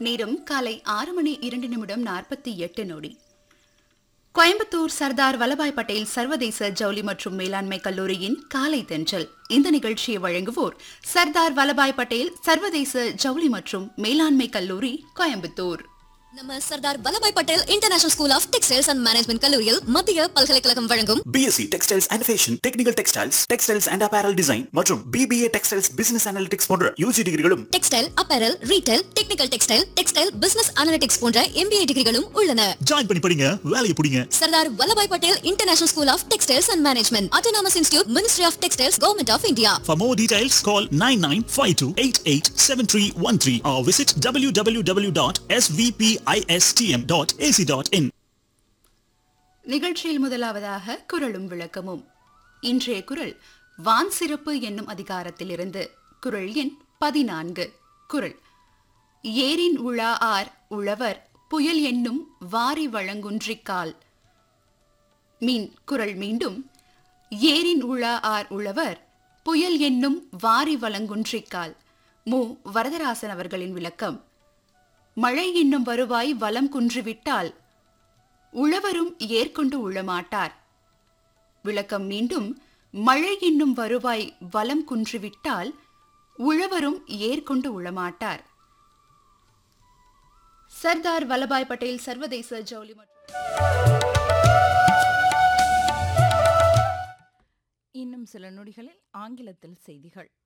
நேரம் காலை ஆறு மணி இரண்டு நிமிடம் நாற்பத்தி எட்டு நொடி கோயம்புத்தூர் சர்தார் வல்லபாய் பட்டேல் சர்வதேச ஜவுளி மற்றும் மேலாண்மை கல்லூரியின் காலை தென்றல் இந்த நிகழ்ச்சியை வழங்குவோர் சர்தார் வல்லபாய் பட்டேல் சர்வதேச ஜவுளி மற்றும் மேலாண்மை கல்லூரி கோயம்புத்தூர் நம்ம Sardar Vallabhbhai Patel international school of textiles and management கல்லூரியில் மத்திய பல்கலைக்கழகம் வழங்கும் BSc textiles and fashion technical textiles textiles and apparel design மற்றும் பிபிஏ டெக்ஸ்டைல்ஸ் பிசினஸ் அனாலிட்டிக்ஸ் போன்ற யூஜி டிகிரிகளும் textile apparel retail technical textile textile business analytics போன்ற எம்பிஏ டிகிரிகளும் உள்ளன ஜாயின் பண்ணி படிங்க வேலையை பிடிங்க Sardar Vallabhbhai Patel international school of textiles and management autonomous institute ministry of textiles government of India For more details, call 9952887313 or visit www.svpistm.ac.in. நிகழ்ச்சியில் முதலாவதாக குரலும் விளக்கமும் இன்றைய குரல் வான் சிறப்பு என்னும் அதிகாரத்திலிருந்து குரல் எண் பதினான்கு குரல் ஏரின் உழா ஆர் உழவர் புயல் என்னும் வாரி வழங்குன்றிக்கால் மீன் குரல் மீண்டும் ஏரின் உழா ஆர் உழவர் புயல் என்னும் வாரி வழங்குன்றிக்கால் மு வரதராசன் அவர்களின் விளக்கம் மழை என்னும் வருவாய் வலம் குன்றிவிட்டால் உழவரும் ஏற்கொண்டு உழமாட்டார் விளக்கம் மீண்டும் மழை என்னும் வருவாய் வலம் குன்றிவிட்டால் உழவரும் ஏற்கொண்டு உழமாட்டார் சர்தார் வல்லபாய் பட்டேல் சர்வதேச ஜவுளி மற்றும் இன்னும் சில நொடிகளில் ஆங்கிலத்தில் செய்திகள்